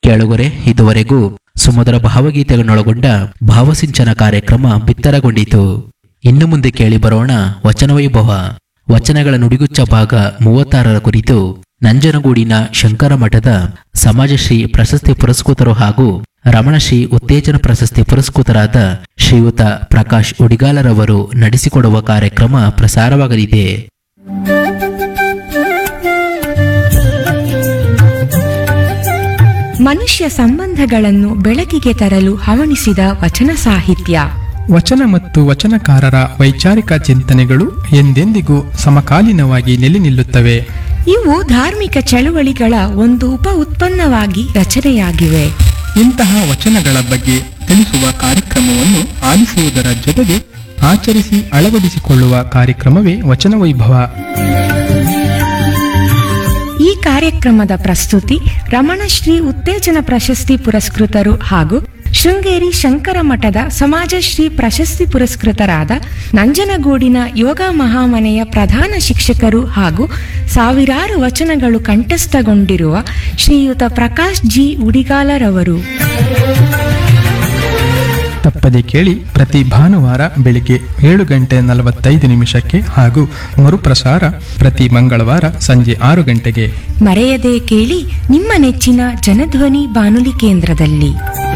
ಕೇಳುಗರೆ ಇದುವರೆಗೂ ಸುಮಧುರ ಭಾವಗೀತೆಗಳನ್ನೊಳಗೊಂಡ ಭಾವಸಿಂಚನ ಕಾರ್ಯಕ್ರಮ ಬಿತ್ತರಗೊಂಡಿತು ಇನ್ನು ಮುಂದೆ ಕೇಳಿ ಬರೋಣ ವಚನ ವೈಭವ ವಚನಗಳ ನುಡಿಗುಚ್ಚ ಭಾಗ ಮೂವತ್ತಾರರ ಕುರಿತು ನಂಜನಗೂಡಿನ ಶಂಕರ ಮಠದ ಸಮಾಜಶ್ರೀ ಪ್ರಶಸ್ತಿ ಪುರಸ್ಕೃತರು ಹಾಗೂ ರಮಣಶ್ರೀ ಉತ್ತೇಜನ ಪ್ರಶಸ್ತಿ ಪುರಸ್ಕೃತರಾದ ಶ್ರೀಯುತ ಪ್ರಕಾಶ್ ಉಡಿಗಾಲರವರು ನಡೆಸಿಕೊಡುವ ಕಾರ್ಯಕ್ರಮ ಪ್ರಸಾರವಾಗಲಿದೆ ಮನುಷ್ಯ ಸಂಬಂಧಗಳನ್ನು ಬೆಳಕಿಗೆ ತರಲು ಹವಣಿಸಿದ ವಚನ ಸಾಹಿತ್ಯ ವಚನ ಮತ್ತು ವಚನಕಾರರ ವೈಚಾರಿಕ ಚಿಂತನೆಗಳು ಎಂದೆಂದಿಗೂ ಸಮಕಾಲೀನವಾಗಿ ನೆಲೆ ನಿಲ್ಲುತ್ತವೆ ಇವು ಧಾರ್ಮಿಕ ಚಳುವಳಿಗಳ ಒಂದು ಉಪ ಉತ್ಪನ್ನವಾಗಿ ರಚನೆಯಾಗಿವೆ ಇಂತಹ ವಚನಗಳ ಬಗ್ಗೆ ತಿಳಿಸುವ ಕಾರ್ಯಕ್ರಮವನ್ನು ಆಲಿಸುವುದರ ಜೊತೆಗೆ ಆಚರಿಸಿ ಅಳವಡಿಸಿಕೊಳ್ಳುವ ಕಾರ್ಯಕ್ರಮವೇ ವಚನ ವೈಭವ ಈ ಕಾರ್ಯಕ್ರಮದ ಪ್ರಸ್ತುತಿ ರಮಣಶ್ರೀ ಉತ್ತೇಜನ ಪ್ರಶಸ್ತಿ ಪುರಸ್ಕೃತರು ಹಾಗೂ ಶೃಂಗೇರಿ ಶಂಕರ ಮಠದ ಸಮಾಜಶ್ರೀ ಪ್ರಶಸ್ತಿ ಪುರಸ್ಕೃತರಾದ ನಂಜನಗೂಡಿನ ಯೋಗ ಮಹಾಮನೆಯ ಪ್ರಧಾನ ಶಿಕ್ಷಕರು ಹಾಗೂ ಸಾವಿರಾರು ವಚನಗಳು ಕಂಠಸ್ಥಗೊಂಡಿರುವ ಶ್ರೀಯುತ ಪ್ರಕಾಶ್ ಜಿ ಉಡಿಗಾಲರವರು ತಪ್ಪದೆ ಕೇಳಿ ಪ್ರತಿ ಭಾನುವಾರ ಬೆಳಿಗ್ಗೆ ಏಳು ಗಂಟೆ ನಲವತ್ತೈದು ನಿಮಿಷಕ್ಕೆ ಹಾಗೂ ಮರುಪ್ರಸಾರ ಪ್ರತಿ ಮಂಗಳವಾರ ಸಂಜೆ ಆರು ಗಂಟೆಗೆ ಮರೆಯದೆ ಕೇಳಿ ನಿಮ್ಮ ನೆಚ್ಚಿನ ಜನಧ್ವನಿ ಬಾನುಲಿ ಕೇಂದ್ರದಲ್ಲಿ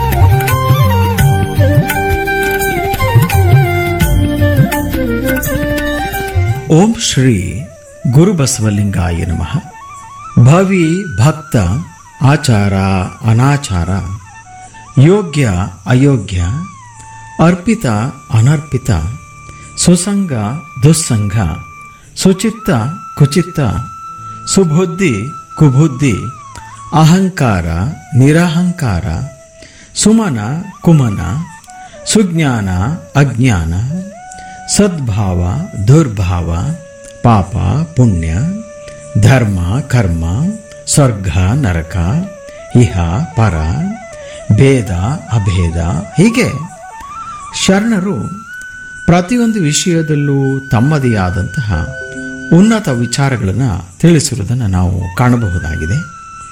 ಓಂ ಶ್ರೀ ಗುರುಬಸವಲಿಂಗಾಯ ನಮಃ ಭವಿ ಭಕ್ತ ಆಚಾರ ಅನಾಚಾರ ಯೋಗ್ಯ ಅಯೋಗ್ಯ ಅರ್ಪಿತ ಅನರ್ಪಿತ ಸುಸಂಗ ದುಸ್ಸಂಗ ಸುಚಿತ್ತ ಕುಚಿತ್ತ ಸುಬುದ್ಧಿ ಕುಬುದ್ಧಿ ಅಹಂಕಾರ ನಿರಹಂಕಾರ ಸುಮನ ಕುಮನ ಸುಜ್ಞಾನ ಅಜ್ಞಾನ ಸದ್ಭಾವ ದುರ್ಭಾವ ಪಾಪ ಪುಣ್ಯ ಧರ್ಮ ಕರ್ಮ ಸ್ವರ್ಗ ನರಕ ಇಹ ಪರ ಭೇದ ಅಭೇದ ಹೀಗೆ ಶರಣರು ಪ್ರತಿಯೊಂದು ವಿಷಯದಲ್ಲೂ ತಮ್ಮದೇ ಆದಂತಹ ಉನ್ನತ ವಿಚಾರಗಳನ್ನು ತಿಳಿಸಿರುವುದನ್ನು ನಾವು ಕಾಣಬಹುದಾಗಿದೆ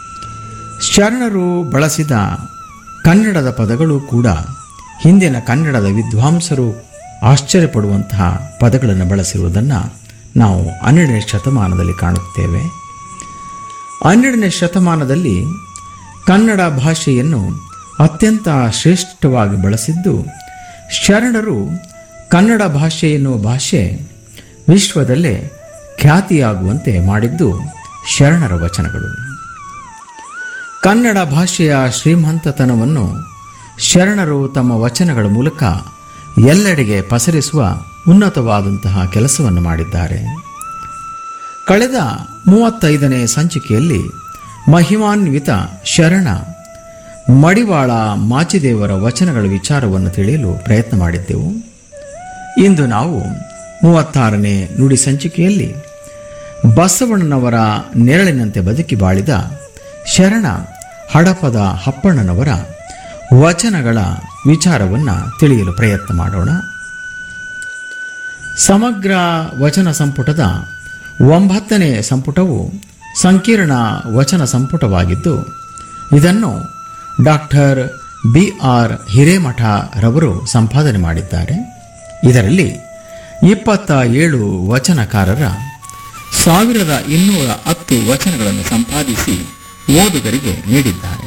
ಶರಣರು ಬಳಸಿದ ಕನ್ನಡದ ಪದಗಳು ಕೂಡ ಹಿಂದಿನ ಕನ್ನಡದ ವಿದ್ವಾಂಸರು ಆಶ್ಚರ್ಯಪಡುವಂತಹ ಪದಗಳನ್ನು ಬಳಸಿರುವುದನ್ನು ನಾವು ಹನ್ನೆರಡನೇ ಶತಮಾನದಲ್ಲಿ ಕಾಣುತ್ತೇವೆ ಹನ್ನೆರಡನೇ ಶತಮಾನದಲ್ಲಿ ಕನ್ನಡ ಭಾಷೆಯನ್ನು ಅತ್ಯಂತ ಶ್ರೇಷ್ಠವಾಗಿ ಬಳಸಿದ್ದು ಶರಣರು ಕನ್ನಡ ಭಾಷೆ ಎನ್ನುವ ಭಾಷೆ ವಿಶ್ವದಲ್ಲೇ ಖ್ಯಾತಿಯಾಗುವಂತೆ ಮಾಡಿದ್ದು ಶರಣರ ವಚನಗಳು ಕನ್ನಡ ಭಾಷೆಯ ಶ್ರೀಮಂತತನವನ್ನು ಶರಣರು ತಮ್ಮ ವಚನಗಳ ಮೂಲಕ ಎಲ್ಲೆಡೆಗೆ ಪಸರಿಸುವ ಉನ್ನತವಾದಂತಹ ಕೆಲಸವನ್ನು ಮಾಡಿದ್ದಾರೆ ಕಳೆದ ಮೂವತ್ತೈದನೇ ಸಂಚಿಕೆಯಲ್ಲಿ ಮಹಿಮಾನ್ವಿತ ಶರಣ ಮಡಿವಾಳ ಮಾಚಿದೇವರ ವಚನಗಳ ವಿಚಾರವನ್ನು ತಿಳಿಯಲು ಪ್ರಯತ್ನ ಮಾಡಿದ್ದೆವು ಇಂದು ನಾವು ಮೂವತ್ತಾರನೇ ನುಡಿ ಸಂಚಿಕೆಯಲ್ಲಿ ಬಸವಣ್ಣನವರ ನೆರಳಿನಂತೆ ಬದುಕಿ ಬಾಳಿದ ಶರಣ ಹಡಪದ ಹಪ್ಪಣ್ಣನವರ ವಚನಗಳ ವಿಚಾರವನ್ನು ತಿಳಿಯಲು ಪ್ರಯತ್ನ ಮಾಡೋಣ ಸಮಗ್ರ ವಚನ ಸಂಪುಟದ ಒಂಬತ್ತನೇ ಸಂಪುಟವು ಸಂಕೀರ್ಣ ವಚನ ಸಂಪುಟವಾಗಿದ್ದು ಇದನ್ನು ಡಾಕ್ಟರ್ ಬಿ ಆರ್ ಹಿರೇಮಠ ರವರು ಸಂಪಾದನೆ ಮಾಡಿದ್ದಾರೆ ಇದರಲ್ಲಿ ಇಪ್ಪತ್ತ ಏಳು ವಚನಕಾರರ ಸಾವಿರದ ಇನ್ನೂರ ಹತ್ತು ವಚನಗಳನ್ನು ಸಂಪಾದಿಸಿ ಓದುಗರಿಗೆ ನೀಡಿದ್ದಾರೆ